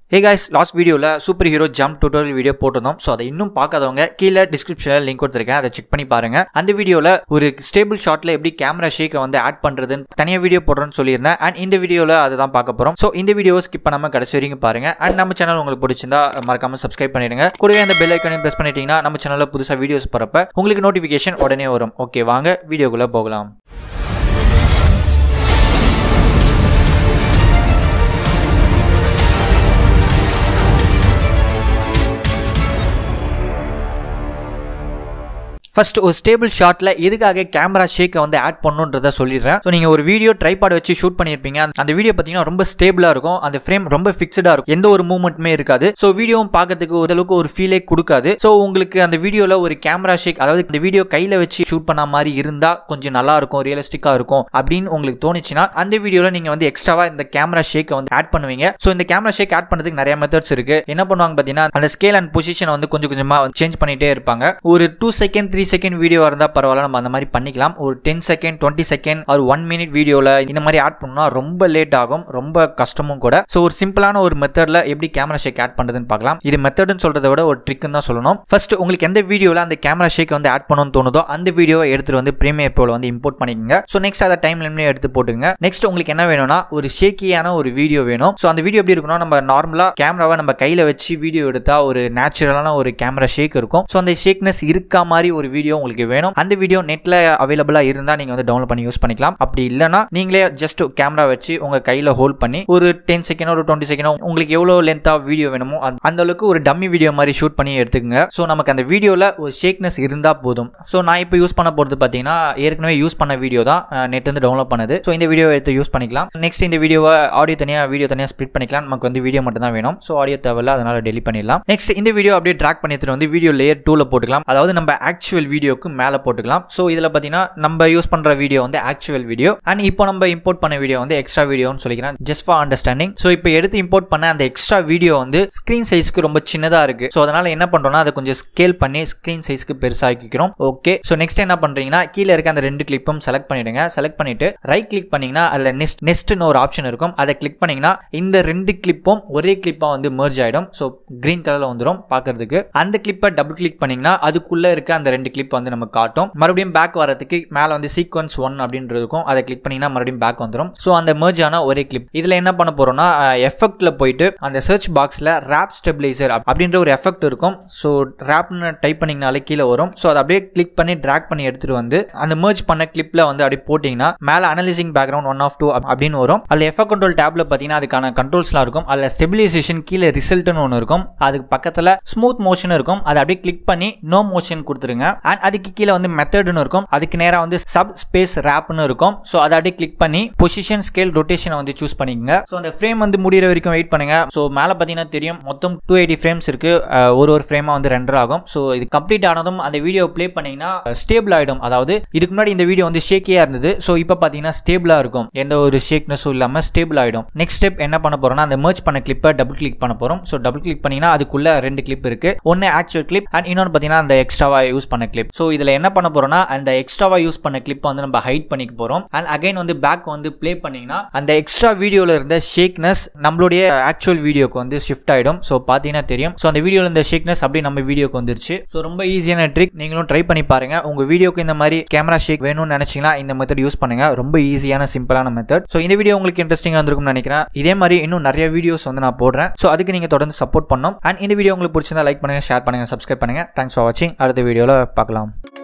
ஹே guys last வீடியோவில் superhero jump tutorial video போட்டிருந்தோம் so அதை இன்னும் பார்க்காதவங்க கீழே டிஸ்கிரிப்ஷனில் லிங்க் கொடுத்துருக்கேன் அதை செக் பண்ணி பாருங்க அந்த வீடியோவில் ஒரு ஸ்டேபிள் ஷாட்டில் எப்படி கேமரா ஷேக்கை வந்து ஆட் பண்ணுறதுன்னு தனியாக வீடியோ போடுறேன்னு சொல்லியிருந்தேன் அண்ட் இந்த வீடியோவில் அதை தான் பார்க்க போகிறோம் ஸோ இந்த வீடியோ ஸ்கிப் பண்ணாமல் கடைசி வரைக்கும் பாருங்க அண்ட் நம்ம சேனல் உங்களுக்கு பிடிச்சிருந்தா மறக்காம சப்ஸ்கிரைப் பண்ணிடுங்க கூடவே அந்த பெல் ஐக்கனையும் ப்ரெஸ் பண்ணிட்டீங்கன்னா நம்ம சேனலில் புதுசாக வீடியோஸ் போகிறப்ப உங்களுக்கு நோட்டிஃபிகேஷன் உடனே வரும் ஓகே வாங்க வீடியோக்குள்ளே போகலாம் ஃபர்ஸ்ட் ஒரு ஸ்டேபிள் ஷாட்டில் எதுக்காக கேமரா ஷேக்கை வந்து ஆட் பண்ணுன்றதை சொல்லிடுறேன் ஸோ நீங்கள் ஒரு வீடியோ ட்ரைபாட் வச்சு ஷூட் பண்ணியிருப்பீங்க அந்த வீடியோ பார்த்தீங்கன்னா ரொம்ப ஸ்டேபிளாக இருக்கும் அந்த ஃப்ரேம் ரொம்ப ஃபிக்ஸ்டாக இருக்கும் எந்த ஒரு மூவ்மெண்ட்டுமே இருக்காது ஸோ வீடியோவும் பார்க்கறதுக்கு ஓரளவுக்கு ஒரு ஃபீலே கொடுக்காது ஸோ உங்களுக்கு அந்த வீடியோவில் ஒரு கேமரா ஷேக் அதாவது இந்த வீடியோ கையில் வச்சு ஷூட் பண்ண மாதிரி இருந்தால் கொஞ்சம் நல்லா இருக்கும் ரியலிஸ்டிக்காக இருக்கும் அப்படின்னு உங்களுக்கு தோணுச்சுன்னா அந்த வீடியோவில் நீங்கள் வந்து எக்ஸ்ட்ராவாக இந்த கேமரா ஷேக்கை வந்து ஆட் பண்ணுவீங்க ஸோ இந்த கேமரா ஷேக் ஆட் பண்ணுறதுக்கு நிறைய மெத்தட்ஸ் இருக்கு என்ன பண்ணுவாங்க பார்த்தீங்கன்னா அந்த ஸ்கேல் அண்ட் பொசிஷன் வந்து கொஞ்சம் கொஞ்சமாக சேஞ்ச் பண்ணிட்டே இருப்பாங்க ஒரு two second three second video இருந்தால் பரவாயில்ல நம்ம அந்த மாதிரி பண்ணிக்கலாம் ஒரு டென் செகண்ட் டுவெண்ட்டி செகண்ட் ஒரு ஒன் மினிட் வீடியோவில் இந்த மாதிரி ஆட் பண்ணோம்னா ரொம்ப லேட் ஆகும் ரொம்ப கஷ்டமும் கூட ஸோ ஒரு சிம்பிளான ஒரு மெத்தடில் எப்படி கேமரா ஷேக் ஆட் பண்ணுறதுன்னு பார்க்கலாம் இது மெத்தட்னு சொல்கிறத விட ஒரு ட்ரிக்னு தான் சொல்லணும் ஃபர்ஸ்ட் உங்களுக்கு எந்த வீடியோவில் அந்த கேமரா ஷேக் வந்து ஆட் பண்ணணும்னு தோணுதோ அந்த வீடியோவை எடுத்துட்டு வந்து ப்ரீமியர் ப்ரோவில் வந்து இம்போர்ட் பண்ணிக்கோங்க ஸோ நெக்ஸ்ட் அதை டைம் லைன்லேயே எடுத்து போட்டுங்க நெக்ஸ்ட் உங்களுக்கு என்ன வேணும்னா ஒரு ஷேக்கியான ஒரு வீடியோ வேணும் ஸோ அந்த வீடியோ எப்படி இருக்கணும் நம்ம நார்மலாக கேமராவை நம்ம கையில் வச்சு வீடியோ எடுத்தால் ஒரு நேச்சுரலான ஒரு கேமரா ஷேக் இருக்கும் ஸோ அந்த ஷேக்னஸ் இருக்கா மாதிரி ஒரு வீடியோ உங்களுக்கு வேணும் அந்த வீடியோ நெட்டில் அவைலபிளாக இருந்தால் நீங்கள் வந்து டவுன்லோட் பண்ணி யூஸ் பண்ணிக்கலாம் அப்படி இல்லைனா நீங்களே ஜஸ்ட் கேமரா வச்சு உங்கள் கையில் ஹோல்ட் பண்ணி ஒரு டென் செகண்ட் ஒரு டுவெண்ட்டி செகண்ட் உங்களுக்கு எவ்வளோ லென்த்தாக வீடியோ வேணுமோ அந்த- அந்த அளவுக்கு ஒரு டம்மி வீடியோ மாதிரி ஷூட் பண்ணி எடுத்துக்கங்க ஸோ நமக்கு அந்த வீடியோவில் ஒரு ஷேக்னஸ் இருந்தால் போதும் ஸோ நான் இப்போ யூஸ் பண்ண போகிறது பார்த்தீங்கன்னா ஏற்கனவே யூஸ் பண்ண வீடியோ தான் நெட் வந்து டவுன்லோட் பண்ணது ஸோ இந்த வீடியோ எடுத்து யூஸ் பண்ணிக்கலாம் நெக்ஸ்ட் இந்த வீடியோவை ஆடியோ தனியாக வீடியோ தனியாக ஸ்ப்ளிட் பண்ணிக்கலாம் நமக்கு வந்து வீடியோ மட்டும் தான் வேணும் ஸோ ஆடியோ தேவையில்ல அதனால டெலிட் பண்ணிடலாம் நெக்ஸ்ட் இந்த வீடியோ அப்படியே ட்ராக் பண்ணி எடுத்துட்டு வந்து வீடியோ லேயர் டூவில் போட்டுக்கலாம் அதாவது நம்ம ஆக்சுவல் வீடியோக்கு மேலே போட்டுக்கலாம் ஸோ இதில் பார்த்தீங்கன்னா நம்ம யூஸ் பண்ணுற வீடியோ வந்து ஆக்சுவல் வீடியோ அண்ட் இப்போ நம்ம இம்போர்ட் பண்ண வீடியோ வந்து எக்ஸ்ட்ரா வீடியோன்னு சொல்லிக்கிறேன் ஜஸ்ட் ஃபார் அண்டர்ஸ்டாண்டிங் ஸோ இப்போ எடுத்து இம்போர்ட் பண்ண அந்த எக்ஸ்ட்ரா வீடியோ வந்து ஸ்க்ரீன் சைஸ்க்கு ரொம்ப சின்னதாக இருக்கு ஸோ அதனால என்ன பண்ணுறோம்னா அதை கொஞ்சம் ஸ்கேல் பண்ணி ஸ்க்ரீன் சைஸ்க்கு பெருசாக்கிக்கிறோம் ஓகே ஸோ நெக்ஸ்ட் என்ன பண்ணுறீங்கன்னா கீழே இருக்க அந்த ரெண்டு கிளிப்பும் செலக்ட் பண்ணிடுங்க செலக்ட் பண்ணிட்டு ரைட் கிளிக் பண்ணீங்கன்னா அதில் நெஸ்ட் நெஸ்ட்னு ஒரு ஆப்ஷன் இருக்கும் அதை கிளிக் பண்ணீங்கன்னா இந்த ரெண்டு கிளிப்பும் ஒரே கிளிப்பாக வந்து merge ஆகிடும் ஸோ கிரீன் கலரில் வந்துடும் பார்க்கறதுக்கு அந்த கிளிப்பை டபுள் கிளிக் பண்ணீங்கன்னா அதுக்குள்ளே இருக்க அந்த ரெண்டு கிளிப் வந்து நம்ம காட்டும் மறுபடியும் பேக் வரதுக்கு மேலே வந்து சீக்வன்ஸ் ஒன் அப்படின்றது இருக்கும் அதை கிளிக் பண்ணீங்கன்னா மறுபடியும் பேக் வந்துடும் ஸோ அந்த merge ஆன ஒரே கிளிப் இதில் என்ன பண்ண போகிறோம்னா எஃபெக்ட்டில் போயிட்டு அந்த சர்ச் பாக்ஸில் ரேப் ஸ்டெபிளைசர் அப்படின்ற ஒரு எஃபெக்ட் இருக்கும் ஸோ ரேப்னு டைப் பண்ணிங்கனாலே கீழே வரும் ஸோ அதை அப்படியே கிளிக் பண்ணி ட்ராக் பண்ணி எடுத்துகிட்டு வந்து அந்த merge பண்ண கிளிப்பில் வந்து அப்படியே போட்டிங்கன்னா மேலே analysing background one of two அப்படின்னு வரும் அதில் எஃபெக்ட் கண்ட்ரோல் டேப்ல பார்த்தீங்கன்னா அதுக்கான கண்ட்ரோல்ஸ்லாம் இருக்கும் அதில் ஸ்டெபிலைசேஷன் கீழே ரிசல்ட்னு ஒன்று இருக்கும் அதுக்கு பக்கத்தில் ஸ்மூத் மோஷன் இருக்கும் அதை அப்படியே கிளிக் பண்ணி நோ மோஷன் கொடுத்துருங்க அண்ட் அதுக்கு கீழே வந்து மெத்தட்னு இருக்கும் அதுக்கு நேராக வந்து சப் ஸ்பேஸ் ரேப்னு இருக்கும் ஸோ அதை அப்படியே கிளிக் பண்ணி பொசிஷன் ஸ்கேல் ரொட்டேஷனை வந்து சூஸ் பண்ணிக்கங்க ஸோ அந்த ஃப்ரேம் வந்து முடிகிற வரைக்கும் வெயிட் பண்ணுங்க ஸோ மேலே பார்த்தீங்கன்னா தெரியும் மொத்தம் டூ எயிட்டி ஃப்ரேம்ஸ் இருக்கு அஹ் ஒரு ஒரு ஃப்ரேமாக வந்து ரெண்டர் ஆகும் ஸோ இது கம்ப்ளீட் ஆனதும் அந்த வீடியோ ப்ளே பண்ணீங்கன்னா ஸ்டேபிள் ஆகிடும் அதாவது இதுக்கு முன்னாடி இந்த வீடியோ வந்து ஷேக்கியாக இருந்தது ஸோ இப்போ பார்த்தீங்கன்னா ஸ்டேபிளாக இருக்கும் எந்த ஒரு ஷேக்னஸும் இல்லாமல் ஸ்டேபிள் ஆகிடும் நெக்ஸ்ட் ஸ்டெப் என்ன பண்ண போறோம்னா அந்த merge பண்ண கிளிப்பை டபுள் கிளிக் பண்ண போகிறோம் ஸோ டபுள் கிளிக் பண்ணீங்கன்னா அதுக்குள்ள ரெண்டு கிளிப் இருக்கு ஒன்று ஆக்சுவல் கிளிப் அண்ட் இன்னொன்று பார்த்தீங்கன்னா அந்த எக்ஸ்ட்ராவா யூஸ் பண்ண கிளிப் ஸோ இதில் என்ன பண்ண போறோம்னா அந்த எக்ஸ்ட்ராவா யூஸ் பண்ண கிளிப் வந்து நம்ம ஹைட் பண்ணிக்க போகிறோம் அண்ட் அகைன் வந்து பேக் வந்து ப்ளே பண்ணீங்கன்னா அந்த எக்ஸ்ட்ரா வீடியோவில் இருந்த ஷேக்னஸ் நம்மளுடைய ஆக்சுவல் வீடியோக்கு வந்து ஷிஃப்ட் ஆகிடும் ஸோ பார்த்தீங்கன்னா தெரியும் ஸோ அந்த வீடியோவில் இந்த ஷேக்னஸ் அப்படியே நம்ம வீடியோக்கு வந்துருச்சு ஸோ ரொம்ப ஈஸியான ட்ரிக் நீங்களும் ட்ரை பண்ணி பாருங்க உங்க வீடியோக்கு இந்த மாதிரி கேமரா ஷேக் வேணும்னு நினைச்சீங்கன்னா இந்த மெத்தட் யூஸ் பண்ணுங்க ரொம்ப ஈஸியான சிம்பிளான மெத்தட் ஸோ இந்த வீடியோ உங்களுக்கு இன்ட்ரெஸ்டிங்காக இருந்திருக்கும்னு நினைக்கிறேன் இதே மாதிரி இன்னும் நிறைய வீடியோஸ் வந்து நான் போடுறேன் ஸோ அதுக்கு நீங்க தொடர்ந்து சப்போர்ட் பண்ணணும் அண்ட் இந்த வீடியோ உங்களுக்கு பிடிச்சிருந்தா லைக் பண்ணுங்க ஷேர் பண்ணுங்க சப்ஸ்கிரைப் பண்ணுங்க தேங்க்ஸ் ஃபார் வாட்சிங் அடுத்த வீடியோவில் பார்க்கலாம்